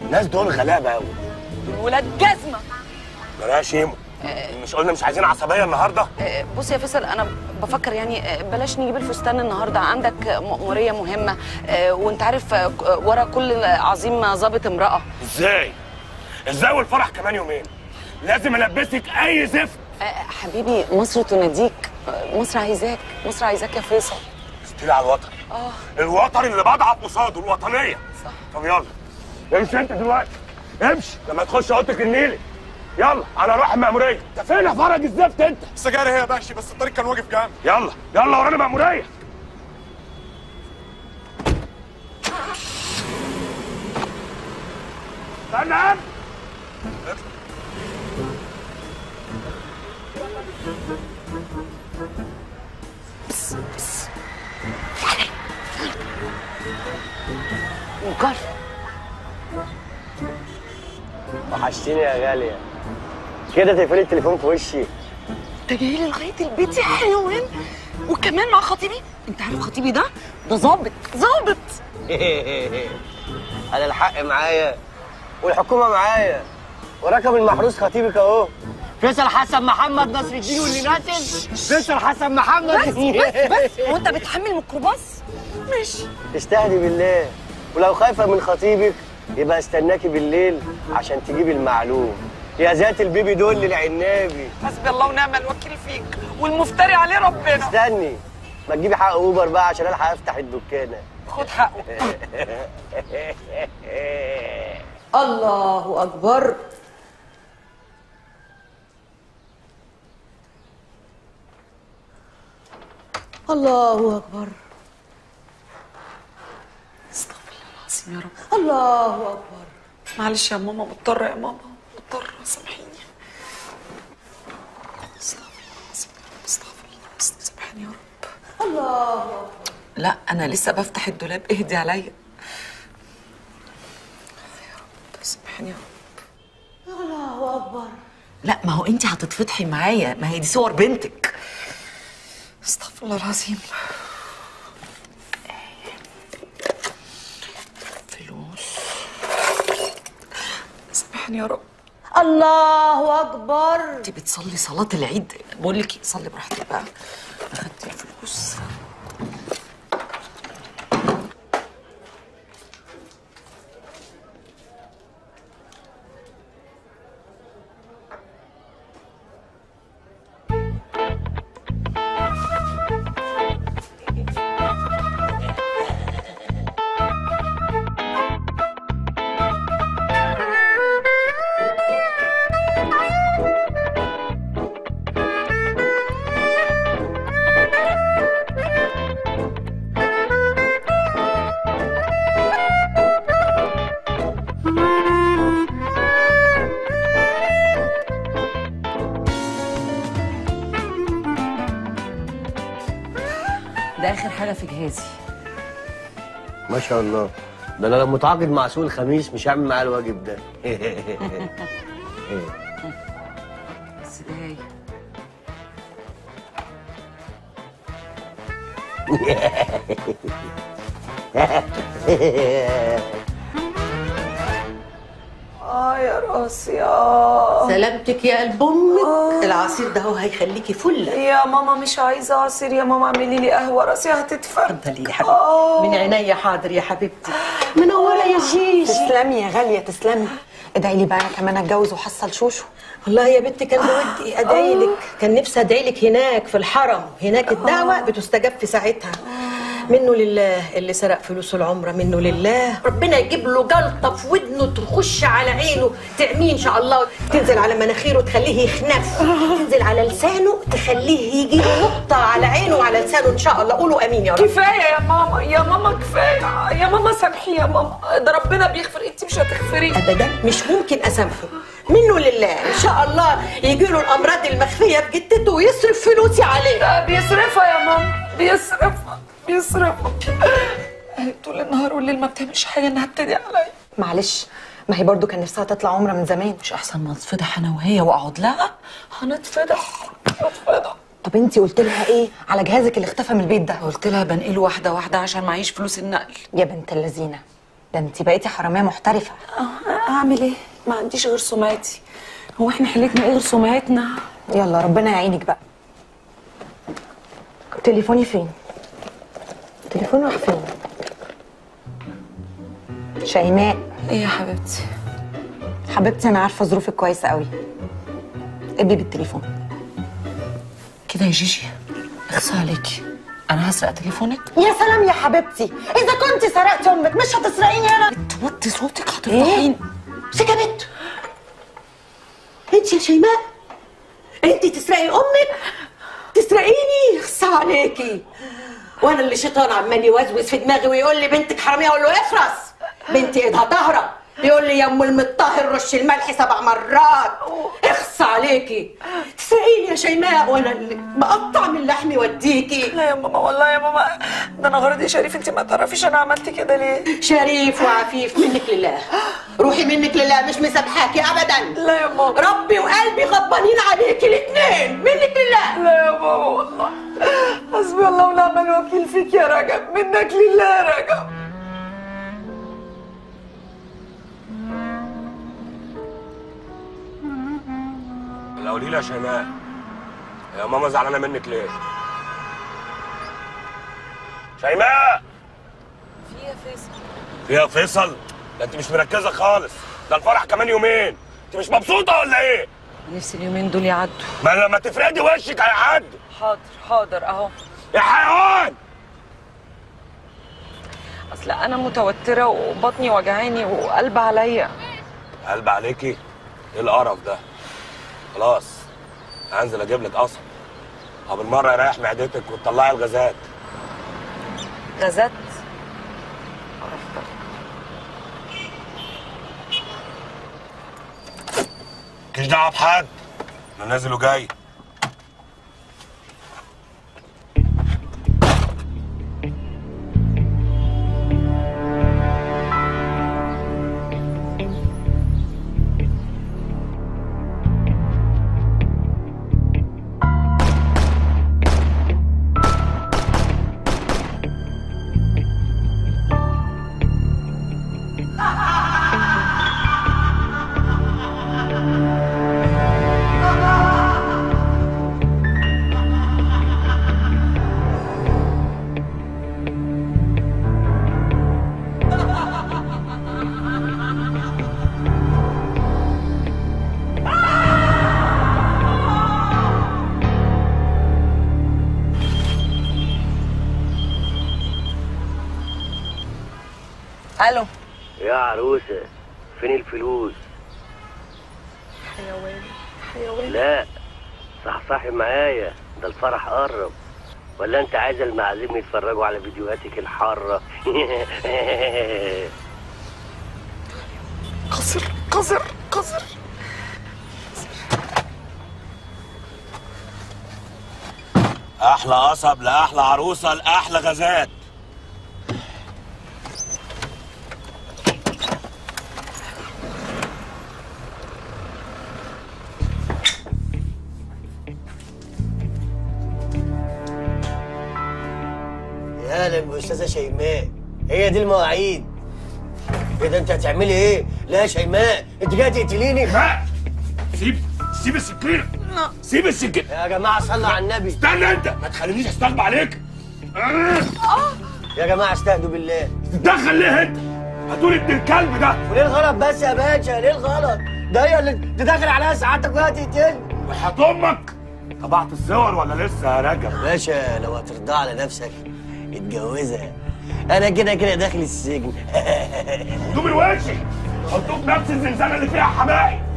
الناس دول غلابه قوي ولاد جزمه بلاش يمو مش قلنا مش عايزين عصبيه النهارده آه، بص يا فيصل انا بفكر يعني آه، بلاش نجيب الفستان النهارده عندك مأمورية مهمة آه، وانت عارف آه، ورا كل عظيم ظابط امرأة ازاي ازاي والفرح كمان يومين لازم البسك اي زفت آه، حبيبي مصر تناديك آه، مصر عايزاك مصر عايزاك يا فيصل استيلي على الوطن اه الوطن اللي بضعف قصاده الوطنيه صح. طب يلا امشي انت دلوقتي امشي لما تخش اوضتك النيلي يلا انا اروح المأمورية انت فين يا فرج الزفت انت السجاير هي يا باشا بس الطريق كان واقف جامد يلا يلا ورانا مأمورية استنى يا ابني. مجرد وحشتيني يا غالية كده تقفلي التليفون في وشي انت جاي لي لغايه البيت يا حيوان وكمان مع خطيبي انت عارف خطيبي ده ده ظابط ظابط أنا الحق معايا والحكومة معايا ورقم المحروس خطيبك أهو فيصل حسن محمد نصر الدين واللي نازل فيصل حسن محمد بس بس هو انت بتحمل ميكروباص ماشي استهدي بالله ولو خايفة من خطيبك يبقى استناكي بالليل عشان تجيبي المعلوم يا ذات البيبي دول للعنابي حسبي الله ونعم الوكيل فيك والمفتري عليه ربنا استني ما تجيبي حق اوبر بقى عشان الحق افتح الدكانه خد حقه الله أكبر الله أكبر استغفر الله العظيم يا رب الله أكبر معلش يا ماما مضطرة يا ماما مضطرة سامحيني استغفر الله العظيم يا رب استغفر الله سامحني يا رب الله أكبر لا انا لسه بفتح الدولاب اهدي عليا يا رب سامحني يا رب الله أكبر لا ما هو انت هتتفضحي معايا ما هي دي صور بنتك استغفر الله العظيم فلوس سامحني يا رب الله أكبر انت بتصلي صلاة العيد بقول لك صلي براحتك بقى اخدت الفلوس ده اخر حاجة في جهازي ما شاء الله ده انا لو متعاقد مع سوق الخميس مش هعمل معاه الواجب ده بس ده هي. اه يا راسي اه سلامتك يا قلب أمك العصير ده هو هيخليكي فلة يا ماما مش عايزة عصير يا ماما اعملي لي قهوة راسي هتتفرد اتفضلي يا حبيبتي من عينيا حاضر يا حبيبتي منورة يا جيجي تسلمي يا غالية تسلمي ادعي لي بقى انا كمان اتجوز واحصل شوشو والله يا بنتي كان بودي ادعي لك كان نفسي ادعي لك هناك في الحرم هناك الدعوه بتستجاب في ساعتها منه لله اللي سرق فلوس العمره منه لله ربنا يجيب له جلطه في ودنه تخش على عينه تعميه ان شاء الله تنزل على مناخيره تخليه يخنف تنزل على لسانه تخليه يجي له نقطه على عينه وعلى لسانه ان شاء الله قولوا امين يا رب كفاية يا ماما يا ماما كفاية يا ماما سامحي يا ماما ده ربنا بيغفر انت مش هتغفري ابدا مش ممكن اسامحه منه لله ان شاء الله يجي له الامراض المخفيه في جدته ويصرف فلوسي عليه ده بيصرفها يا ماما بيصرفها بيصرفها طول النهار والليل ما بتعملش حاجة انها تدعي عليا معلش ما هي برضو كان نفسها تطلع عمره من زمان مش احسن ما نتفضح انا وهي واقعد لا هنتفضح هنتفضح طب انتي قلت لها ايه على جهازك اللي اختفى من البيت ده قلت لها بنقله واحدة واحدة عشان معيش فلوس النقل يا بنت اللذينه ده انت بقيتي حراميه محترفه اعمل ايه ما عنديش غير سمعتي هو احنا حيلتنا ايه غير سمعتنا يلا ربنا يعينك بقى تليفوني فين تليفوني راح فين شيماء ايه يا حبيبتي حبيبتي انا عارفه ظروفك كويس قوي ابي بالتليفون كده يا جيجي اخصى عليكي انا هسرق تليفونك يا سلام يا حبيبتي اذا كنت سرقت امك مش هتسرقيني انا توطي صوتك هتفضحيني امسكي يا بنت انت يا شيماء انت تسرقي امك تسرقيني اخصى عليكي وانا اللي شيطان عمال يوزوز في دماغي ويقول لي بنتك حراميه اقول له افرس بنتي ايدها طاهره يقول لي يا ام المطهر رش الملح سبع مرات اخصى عليكي تسرقيني يا شيماء وانا اللي بقطع من لحمي وديكي لا يا ماما والله يا ماما ده انا غرضي شريف انت ما تعرفيش انا عملت كده ليه شريف وعفيف منك لله روحي منك لله مش مسامحاكي ابدا لا يا ماما ربي وقلبي غضبانين عليكي الاثنين منك لله لا يا ماما والله حسبي الله ونعم الوكيل فيك يا رجب منك لله يا رجب لا قولي لي يا شيماء يا ماما زعلانه منك ليه؟ شيماء فيها فيصل فيها فيصل ده انت مش مركزه خالص ده الفرح كمان يومين انت مش مبسوطه ولا ايه؟ نفسي اليومين دول يعدوا ما لما تفردي وشك هيعدوا حاضر حاضر اهو يا حيوان اصل انا متوتره وبطني وجعاني وقلب عليا قلب عليكي ايه القرف ده خلاص هنزل اجيب لك قصب او بالمره يريح معدتك وتطلعي الغازات غازات مالكيش دعوه بحد انا نازل وجاي الو يا عروسة فين الفلوس؟ حيوان حيوان لا صحصحي معايا ده الفرح قرب ولا انت عايزة المعازيم يتفرجوا على فيديوهاتك الحارة قصر قصر قصر احلى قصب لاحلى عروسه لاحلى غازات يا اهلا باستاذه شيماء هي دي المواعيد ايه ده انت هتعملي ايه لا يا شيماء انت جايه تقتليني لا سيب سيب السكينه سيب السكينه يا جماعه صلوا على النبي استنى انت ما تخلينيش استغبى عليك يا جماعه استهدوا بالله تتدخل ليه انت هتقول ابن الكلب ده وليه الغلط بس يا باشا ليه الغلط ده هي اللي تدخل عليها سعادتك وهي تقتلني وحياة امك طبعت الصور ولا لسه يا رجب باشا لو هترضى على نفسك اتجوزها انا كده كده داخل السجن دوبي وشي حطوه في نفس الزنزانه اللي فيها حماقي